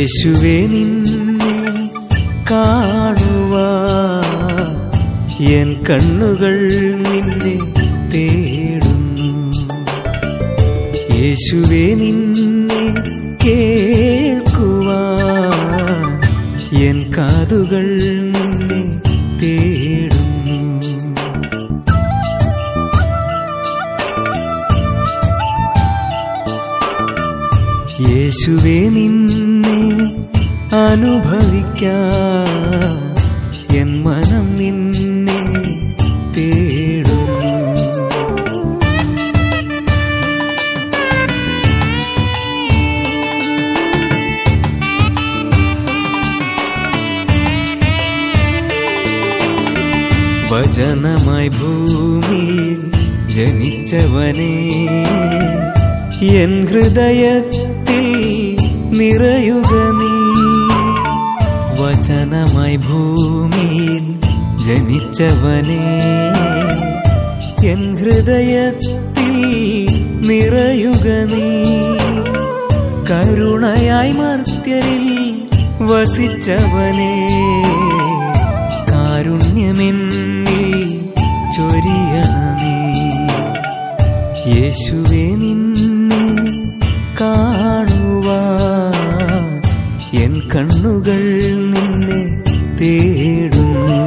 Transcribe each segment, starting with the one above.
യേശുവേ നിന്നെ കാണുവാ എൻ കണ്ണുകൾ നിന്നെ തേടുന്നു യേശുവേ നിന്നെ കേൾക്കുവാ എൻ കാതുകൾ നിന്നെ തേടുന്നു യേശുവേ നിന്നെ അനുഭവിക്കാൻ എൻ മനം നിന്നെ തേടുന്നു വചനമായി ഭൂമിയിൽ ജനിച്ചവനേ എൻ ഹൃദയത്തിൽ നിറയുക നീ വചനമായി ഭൂമിയിൽ ജനിച്ചവനേ എൻ ഹൃദയത്തിൽ നിറയുക നീ കരുണയായി മർത്യരിൽ വസിച്ചവനേ കാരുണ്യമെന്നിൽ ചൊരിയണമേ യേശുവേ നിന്നെ കാണുവാ എൻ കണ്ണുകൾ നിന്നെ തേടുന്നു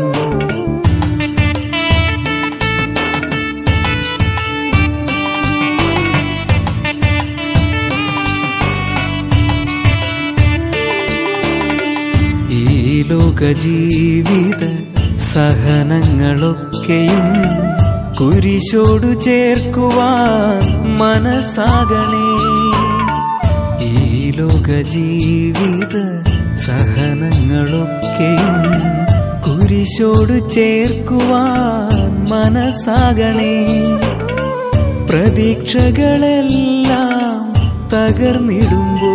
ഈ ലോക ജീവിത സഹനങ്ങളൊക്കെയും കുരിശോടു ചേർക്കുവാൻ മനസ്സാകണേ ഈ ലോക ജീവിത സഹനങ്ങളൊക്കെയും കുരിശോടു ചേർക്കുവാൻ മനസ്സാകണേ പ്രതീക്ഷകളെല്ലാം തകർന്നിടുമ്പോ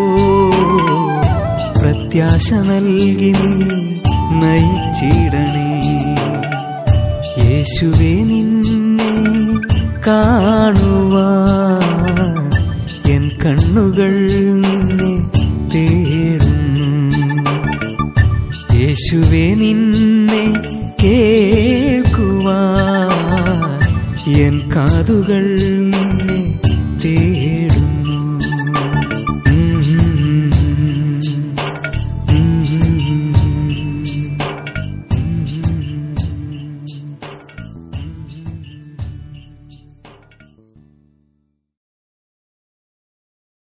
പ്രത്യാശ നൽകി നീ നയിച്ചിടണേ യേശുവേ നിന്നെ കാണുവാ എൻ കണ്ണുകൾ നിന്നെ തേടുന്നു യേശുവേ നിന്നെ കേൾക്കുവാ എൻ കാതുകൾ നിന്നെ തേ